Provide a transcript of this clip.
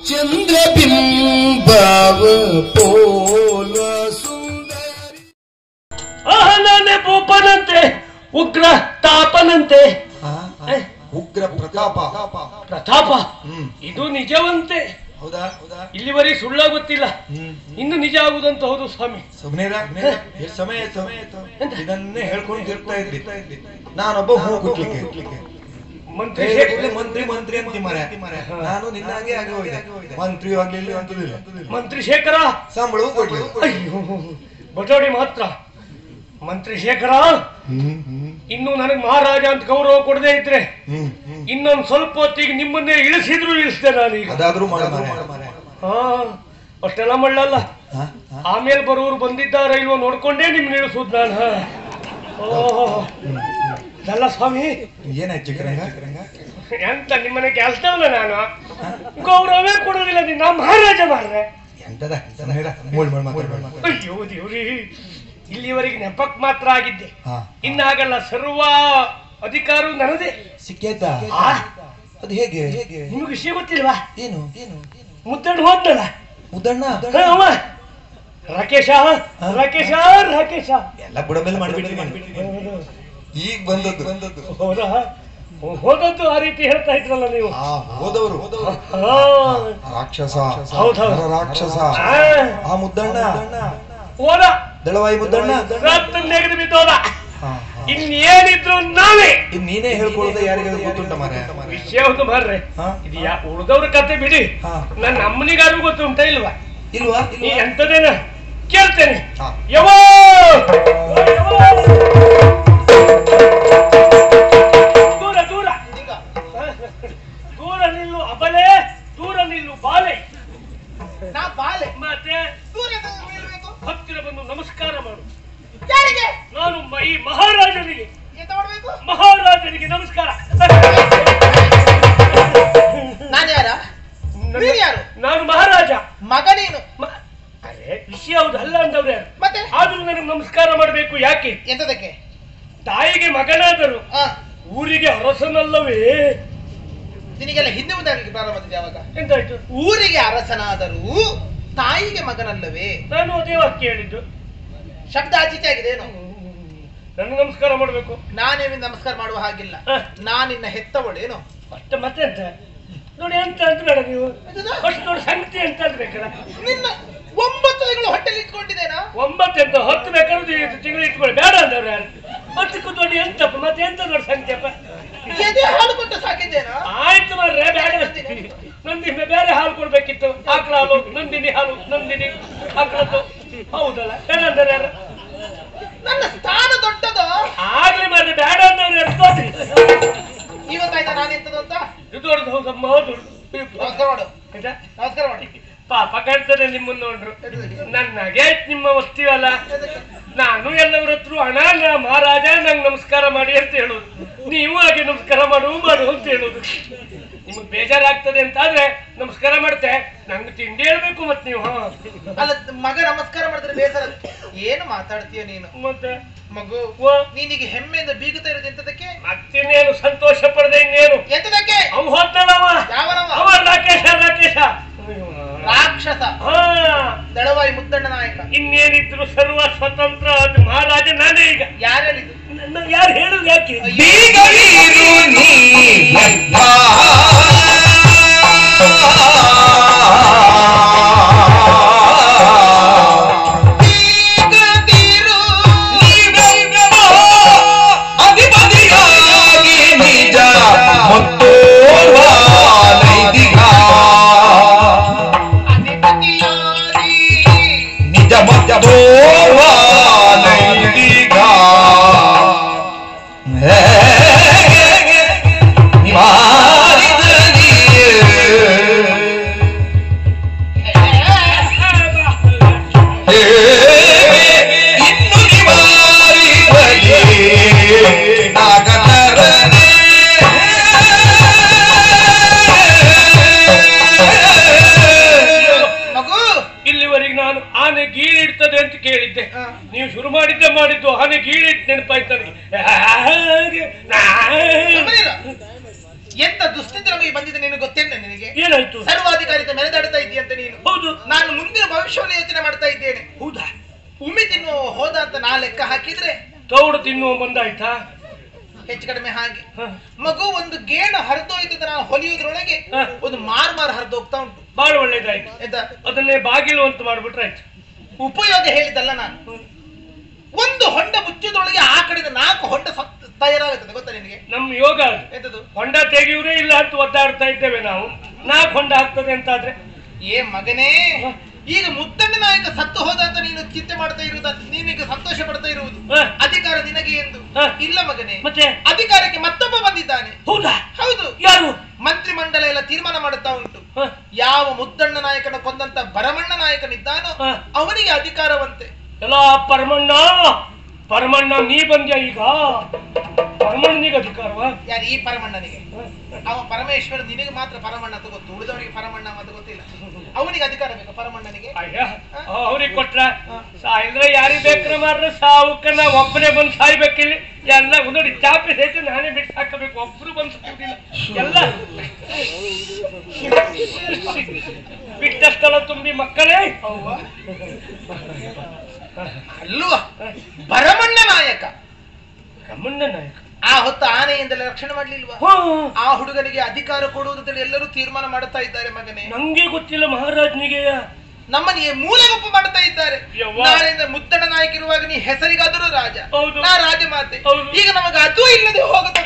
ಚಂದ್ರಬಿಂಬವ ಪೋಲ ಸುಂದರಿ ಆಹ ನಾನೇ ಭೂಪನಂತೆ ಉಗ್ರ ತಾಪನಂತೆ ಏ, ಉಗ್ರ ಪ್ರತಾಪ ಪ್ರತಾಪ ಹ್ಮ್. ಇದು ನಿಜವಂತೆ ಹೌದಾ ಹೌದಾ ಇಲ್ಲಿವರೆಗೆ ಸುಳ್ಳಾಗುತ್ತಿಲ್ಲ ಹ್ಮ್ ಇನ್ನು ನಿಜ ಆಗುದಂತ ಹೌದು ಸ್ವಾಮಿ ಸುಮ್ನಿರ ಎಷ್ಟು ಸಮಯ ಆಯ್ತು ಇದನ್ನೇ ಹೇಳ್ಕೊಂಡು ತಿರ್ತಾ ಇದ್ರಿ ನಾನೊಬ್ಬ ಹೂ ಕುಟ್ಲಿಕ್ಕೆ ಮಂತ್ರಿ ಏ, ಶೇಖರ್- ಕೂಡ್ಲೆ ಮಂತ್ರಿ ಮಂತ್ರಿ ಅಂತಿ ಮರೆ ನಾನು ನಿನ್ನಾಗೆ ಆಗಿ ಹೋಗಿದೆ ಮಂತ್ರಿ ಆಗ್ಲಿಲ್ಲ ಅಂತದಿಲ್ಲ ಮಂತ್ರಿ ಶೇಖರ ಸಂಬಳವೂ ಕೊಡ್ಲಿ ಅಯ್ಯೋ ಬಟೋಡಿ ಮಾತ್ರ ಮಂತ್ರಿ ಶೇಖರ ಇನ್ನು ನನಗೆ ಮಹಾರಾಜ ಅಂತ ಗೌರವ ಕೊಡದೇ ಇದ್ರೆ ಹ್ಮ್ ಹ್ಮ್. ಇನ್ನೊಂದು ಸ್ವಲ್ಪ ಹೊತ್ತಿಗೆ ನಿಮ್ಮನ್ನೇ ಇಳಿಸಿದ್ರು ಇಳಿಸ್ದೆ ನಾನೀಗ ಅದಾದ್ರೂ ಮಾಡ ಮಾರೆ. ಹಾ ಅಷ್ಟೆಲ್ಲ ಮಾಡಲ್ಲ ಹಾ? ಹಾ? ಆಮೇಲೆ ಬರೋರು ಬಂದಿದ್ದಾರ ಇಲ್ವೋ ನೋಡ್ಕೊಂಡೇ ನಿಮ್ನ ಇಳಿಸುದು ನಾನು ಹಾ. ಓಹೋ ಅಲ್ಲ ಸ್ವಾಮಿ ಏನಾಯ್ತು ಚಿಕ್ಕರಂಗ ಎಂತ ನಿಮ್ಮನೆ ಕೆಲಸದವನ ನಾನು ಗೌರವವೇ ಕೊಡೋದಿಲ್ಲ ನಿನ್ನ ಮಹಾರಾಜ ಮಾಡ್ರೆ ಎಂತದ ಸುಮ್ನಿರ. ಮೂಳ್ ಮೂಳ್ ಮಾತಾಡ್ ಮಾತಾಡ್ ಮಾತಾಡ್. ಅಯ್ಯೋ ದೇವ್ರಿ ಇಲ್ಲಿವರೆಗೆ ನೆಪಕ್ ಮಾತ್ರ ಆಗಿದ್ದೆ ಹಾ ಇನ್ನಾಗಲ್ಲ ಸರ್ವ ಅಧಿಕಾರ ನನದೇ ಸಿಕ್ಕೇತಾ ಆ, ಅದು ಹೇಗೆ ಹೇಗೆ ನಿಮಗೆ ವಿಷಯ ಗೊತ್ತಿಲ್ವಾ ಏನು ಏನು ಮುದ್ದಣ್ಣ ಹೋದ್ನಲ್ಲ ಉದ್ದಣ್ಣ ಹಾ, ಅವ. ರಾಕೇಶ ರಾಕೇಶ ರಾಕೇಶ ಎಲ್ಲ ಬುಡ ಮೇಲೆ ಮಾಡ್ಬಿಟ್ಟಿದ್ದೀನಿ ಈಗ ಬಂದದ್ದು ಬಂದದ್ದು ಹೌದಾ ಹೋದದ್ದು ಆ ರೀತಿ ಹೇಳ್ತಾ ಇದ್ರಲ್ಲ ನೀವು ಆ ಹೋದವರು ಹಾ. ರಾಕ್ಷಸ ಹೌದೌದು. ನರ ರಾಕ್ಷಸ ಆ, ಆ ಮುದ್ದಣ್ಣ ಹೋದ ದಳವಾಯಿ ಮುದ್ದಣ್ಣ ರಕ್ತ ನೆಗದು ಬಿದ್ದೋದ ಹಾ, ಹಾ. ಇನ್ನೇನಿದ್ರು ನಾವೇ ಇದ್ ನೀನೇ ಹೇಳ್ಕೊಳ್ಳೋದು ಯಾರಿಗಾದ್ರು ಗೊತ್ತುಂಟ ಮಾರೆ ವಿಷಯ ಒಂದು ಮಾರ್ರೆ ಹಾ? ಇದು ಯಾ ಉಳಿದವ್ರ ಕತೆ ಬಿಡಿ ಹಾ. ನನ್ನ ಅಮ್ಮನಿಗಾರು ಗೊತ್ತುಂಟ ಇಲ್ವಾ ಇಲ್ವಾ ಈ ಎಂತದೇನ ಕೇಳ್ತೇನೆ ಹಾ. ಯವೋ ದೂರ ದೂರ ದೂರ ನಿಲ್ಲು ಅಬಲೆ ದೂರ ನಿಲ್ಲು ಬಾಲೆ ನಾ ಬಾಲೆ ಮತ್ತೆ ದೂರ ನಿಲ್ಬೇಕು ಹತ್ತಿರ ಬಂದು ನಮಸ್ಕಾರ ಮಾಡು ಯಾರಿಗೆ ನಾನು ಮ- ಈ ಮಹಾರಾಜನಿಗೆ ಎಂತ ಮಾಡ್ಬೇಕು ಮಹಾರಾಜನಿಗೆ ನಮಸ್ಕಾರ ನಾನು ಯಾರ ನನ್ನ- ನೀನು ಯಾರು? ನಾನು ಮಹಾರಾಜ ಮಗ ನೀನು ಮ- ಅರೆ ವಿಷಯ ಹೌದು ಅಲ್ಲ ಅಂದವ್ರೆ ಯಾರು? ಮತ್ತೆ ಆದ್ರೂ ನನಗೆ ನಮಸ್ಕಾರ ಮಾಡಬೇಕು ಯಾಕೆ ಎಂತದಕ್ಕೆ ತಾಯಿಗೆ ಮಗನಾದರು ಆ ಊರಿಗೆ ಅರಸನಲ್ಲವೇ ನಿನಗೆಲ್ಲ ಹಿಂದೆ ಮುಂದೆ ಆಗ್ಲಿಕ್ಕೆ ಪ್ರಾರಂಭ ಬಂದಿದೆ ಯಾವಾಗ ಎಂತಾಯ್ತು ಊರಿಗೆ ಅರಸನಾದರೂ ತಾಯಿಗೆ ಮಗನಲ್ಲವೇ ನಾನು ಅದೇ ವಾಕ್ಯ ಹೇಳಿದ್ದು ಶಬ್ದ ಆಚೀಚೆ ಆಗಿದೆ ಏನು ನನಗೆ ನಮಸ್ಕಾರ ಮಾಡಬೇಕು ನಾನೇ ನಿನ್ನ ನಮಸ್ಕಾರ ಮಾಡುವ ಹಾಗಿಲ್ಲ ಹ. ನಾನಿನ್ನ ಹೆತ್ತವಳೇನು ಮತ್ತೆ ಮತ್ತೆ ಅಂತ ನೋಡಿ ಎಂತ ಅಂತ ಬೇಡ ನೀವು ಎಂತದು? ಅಷ್ಟು ನೋಡಿ ಸಂಗತಿ ಎಂತ ಅನ್ಬೇಕಲ್ಲ ನಿನ್ನ ಒಂಬತ್ತು ತಿಂಗಳು ಹೊಟ್ಟೆಲಿ ಇಟ್ಕೊಂಡಿದ್ದೇನಾ ಒಂಬತ್ತು ಎಂತ ಹತ್ತು ಬೇಕಾದ್ರೆ ತಿಂಗಳು ಇಟ್ಕೊಳ್ಳಿ ಬೇಡ ಅಂದವ್ರು ಯಾರು ಹತ್ತಕ್ಕೂ ದೊಡ್ಡ ಎಂತಪ್ಪ ಮತ್ತೆ ಎಂತ ದೊಡ್ಡ ಸಂಖ್ಯೆಪ್ಪ ಎದೆ ಹಾಲು ಕೊಟ್ಟು ಸಾಕಿದ್ದೇನಾ ಆಯ್ತು ಮಾರ್ರೆ ಬೇಡ ನಂದಿನಿ ಬೇರೆ ಹಾಲು ಕೊಡ್ಬೇಕಿತ್ತು ಆಕಳ ಹಾಲು ನಂದಿನಿ ಹಾಲು ನಂದಿನಿ ಆಕಳದ್ದು ಹೌದಲ್ಲ ಬೇಡ ಅಂದವ್ರು ಯಾರು ನನ್ನ ಸ್ಥಾನ ದೊಡ್ಡದು ಆಗ್ಲಿ ಮಾರ್ರೆ ಬೇಡ ಅಂದವ್ರು ಯಾರು ತೋರಿ ಇವತ್ತಾಯ್ತಾ ನಾನೆಂತದು ಅಂತ ಇದು ದೊಡ್ಡದು ಹೌದಮ್ಮ ಹೌದು ನಮಸ್ಕಾರ ಮಾಡು ಆಯ್ತಾ? ನಮಸ್ಕಾರ ಮಾಡಿ ಪಾಪ ಕಾಣ್ತಾರೆ ನಿಮ್ಮನ್ನ ನೋಡ್ರು ನನ್ನಾಗೆ ನಿಮ್ಮ ಒತ್ತೀವಲ್ಲ ನಾನು ಎಲ್ಲವರ ಹತ್ರ ಹಣ ನಾ ಮಹಾರಾಜ ನಂಗೆ ನಮಸ್ಕಾರ ಮಾಡಿ ಅಂತ ಹೇಳೋದು ನೀವು ಹಾಗೆ ನಮಸ್ಕಾರ ಮಾಡು ಮಾಡು ಅಂತ ಹೇಳೋದು ನಿಮಗ್ ಬೇಜಾರಾಗ್ತದೆ ಅಂತ ಆದ್ರೆ ನಮಸ್ಕಾರ ಮಾಡ್ತೆ ನಂಗೆ ತಿಂಡಿ ಹೇಳ್ಬೇಕು ಮತ್ ನೀವು ಹಾ ಅಲ್ಲ ಮಗ ನಮಸ್ಕಾರ ಮಾಡಿದ್ರೆ ಬೇಸರ ಏನು ಮಾತಾಡ್ತೀಯ ನೀನು ಮತ್ತೆ ಮಗು ವಾ, ನೀನಿಗೆ ಹೆಮ್ಮೆಯಿಂದ ಬೀಗುತ್ತಾ ಇರೋದು ಎಂತದಕ್ಕೆ ಮತ್ತಿನ್ನೇನು ಸಂತೋಷ ಪಡದೆ ಇನ್ನೇನು ಎಂತದಕ್ಕೆ ಅವ್ ಹೋದ್ನಲ್ಲವ ಯಾವನವ ಅವ ರಾಕೇಶ ರಾಕೇಶ ರಾಕ್ಷಸ ಹಾ ದಳವಾಯಿ ಮುದ್ದಣ್ಣ ನಾಯಕ ಇನ್ನೇನಿದ್ರು ಸರ್ವ ಸ್ವತಂತ್ರ ಅದು ಮಹಾರಾಜ ನಾನೇ ಈಗ ಯಾರು ಹೇಳಿದ್ದು ನನ್ನ ಯಾರು ಹೇಳುದು ಯಾಕೆ ಬೀಗವೀರು ನೀಯಪ್ಪ. ಬೀಗದಿರು ನೀವೆಲ್ಲವ ಅಧಿಪತಿಯಾಗಿ ನಿಜ ಮತ್ತೋರ್ವ ನೈತಿಕ. ನಿಜ ಮತ್ತೋರ್ವ ನೈತಿಕ. ಮಗು ಇಲ್ಲಿವರೆಗೆ ನಾನು ಆನೆ ಗೀಳಿಡ್ತದೆ ಅಂತ ಕೇಳಿದ್ದೆ ಹಾ. ನೀವು ಶುರು ಮಾಡಿದ್ದೆ ಮಾಡಿದ್ದು ಆನೆ ಗೀಳಿಟ್ ನೆನಪಾಯ್ತು ನನಗೆ ಹಾಗೆ ನಾ- ಸುಮ್ಮನಿರು. ಎಂತ ದುಸ್ಥಿತಿ ನಮಗೆ ಬಂದಿದೆ ನಿನಗೆ ಗೊತ್ತೇನೆ ನಿನಗೆ ಏನಾಯ್ತು ಸರ್ವಾಧಿಕಾರಿತ ಮೆರೆದಾಡ್ತಾ ಇದ್ದೀಯಂತ ನೀನು ಹೌದು ನಾನು ಮುಂದಿನ ಭವಿಷ್ಯವನ್ನು ಯೋಚನೆ ಮಾಡ್ತಾ ಇದ್ದೇನೆ ಹೌದಾ ಉಮ್ಮಿ ತಿನ್ನು ಹೋದ ಅಂತ ನಾ ಲೆಕ್ಕ ಹಾಕಿದ್ರೆ ತೌಡು ತಿನ್ನುವ ಬಂದಾಯ್ತಾ ಹೆಚ್ಚು ಕಡಿಮೆ ಹಾಗೆ ಹ. ಮಗು ಒಂದು ಗೇಣು ಹರಿದೋಯ್ತು ಅಂತ ನಾನು ಹೊಲಿಯುವುದ್ರೊಳಗೆ ಹ. ಒಂದು ಮಾರ್ ಮಾರ್ ಹರಿದೋಗ್ತಾ ಉಂಟು ಬಾಳ ಒಳ್ಳೇದಾಯ್ತು ಎಂತ ಅದನ್ನೇ ಬಾಗಿಲು ಅಂತ ಮಾಡ್ಬಿಟ್ರೆ ಆಯ್ತು ಉಪಯೋಗ ಹೇಳಿದಲ್ಲ ನಾನು ಒಂದು ಹೊಂಡ ಮುಚ್ಚಿದೊಳಗೆ ಆ ಕಡೆಯಿಂದ ನಾಲ್ಕು ಹೊಂಡ ಸತ್ ತಯಾರಾಗುತ್ತದೆ ಗೊತ್ತಾ ನಿನಗೆ ನಮ್ ಯೋಗ ಅದು ಎಂತದು ಹೊಂಡ ತೆಗೆಯುವುದೇ ಇಲ್ಲ ಅಂತ ಒದ್ದಾಡ್ತಾ ಇದ್ದೇವೆ ನಾವು ನಾಲ್ಕು ಹೊಂಡ ಆಗ್ತದೆ ಅಂತಾದ್ರೆ ಏ ಮಗನೇ ಈಗ ಮುತ್ತಣ್ಣ ನಾಯಕ ಸತ್ತು ಹೋದ ಅಂತ ನೀನು ಚಿಂತೆ ಮಾಡ್ತಾ ಇರುವುದು ನೀನೀಗ ಸಂತೋಷ ಪಡ್ತಾ ಇರುವುದು ಹ. ಅಧಿಕಾರ ನಿನಗೆ ಎಂದು ಹ. ಇಲ್ಲ ಮಗನೇ ಮತ್ತೆ ಅಧಿಕಾರಕ್ಕೆ ಮತ್ತೊಬ್ಬ ಬಂದಿದ್ದಾನೆ ಹೌದಾ ಹೌದು ಯಾರು ಮಂತ್ರಿ ಮಂಡಲ ಎಲ್ಲ ತೀರ್ಮಾನ ಮಾಡುತ್ತಾ ಉಂಟು ಹ, ಯಾವ ಮುದ್ದಣ್ಣ ನಾಯಕನ ಕೊಂದಂತ ಭರಮಣ್ಣ ನಾಯಕನಿದ್ದಾನೋ ಹ. ಅವನಿಗೆ ಅಧಿಕಾರವಂತೆ ಎಲ್ಲ ಪರಮಣ್ಣ ಪರಮಣ್ಣ ನೀ ಬಂದ್ಯಾ ಈಗ ಪರಮಣ್ಣನಿಗೆ ಅಧಿಕಾರವಾ ಯಾರು ಈ ಪರಮಣ್ಣನಿಗೆ ಅವ ಪರಮೇಶ್ವರ ನಿನಗೆ ಮಾತ್ರ ಪರಮಣ್ಣ ಅಂತ ಗೊತ್ತು ಉಳಿದವರಿಗೆ ಪರಮಣ್ಣ ಅಂತ ಗೊತ್ತಿಲ್ಲ ಅವನಿಗೆ ಅಧಿಕಾರ ಬೇಕು ಪರಮಣ್ಣನಿಗೆ ಅಯ್ಯ ಅವ್ರಿಗೆ ಕೊಟ್ರ ಸಾಯಿದ್ರೆ ಯಾರಿಗ್ ಬೇಕ್ರ ಮಾರ್ರೆ ಸಾವುಕ ನಾ ಒಬ್ಬನೇ ಬಂದು ಸಾಯ್ಬೇಕಿಲ್ಲಿ ಎಲ್ಲ ನೋಡಿ ಚಾಪೆ ಸಹಿತ ನಾನೇ ಬಿಟ್ಟು ಹಾಕಬೇಕು ಒಬ್ರು ಬಂದು ಸಾಯುದಿಲ್ಲ ಎಲ್ಲ ಬಿಟ್ಟ ಸ್ಥಳ ತುಂಬಿ ಮಕ್ಕಳೇ ಅಲ್ವಾ ಭರಮಣ್ಣ ನಾಯಕ ರಮಣ್ಣ ನಾಯಕ ಆ ಹೊತ್ತ ಆನೆಯಿಂದಲೇ ರಕ್ಷಣೆ ಮಾಡ್ಲಿಲ್ವಾ ಹಾ, ಆ ಹುಡುಗನಿಗೆ ಅಧಿಕಾರ ಕೊಡುವುದು ಅಂತೇಳಿ ಎಲ್ಲರೂ ತೀರ್ಮಾನ ಮಾಡುತ್ತಾ ಇದ್ದಾರೆ ಮಗನೇ ನಂಗೆ ಗೊತ್ತಿಲ್ಲ ಮಹಾರಾಜ್ನಿಗೆ ನಮ್ಮನ್ನ ಈ ಮೂಲಗೊಪ್ಪು ಮಾಡ್ತಾ ಇದ್ದಾರೆ ಯವ್ವ. ನಾಳೆಯಿಂದ ಮುದ್ದಣ ನಾಯಕ ಇರುವಾಗ ನೀ ಹೆಸರಿಗಾದರೂ ರಾಜ ಹೌದು. ನಾ ರಾಜ ಮಾತೆ ಹೌದು. ಈಗ ನಮಗೆ ಅದು ಇಲ್ಲದೆ ಹೋಗುತ್ತಾ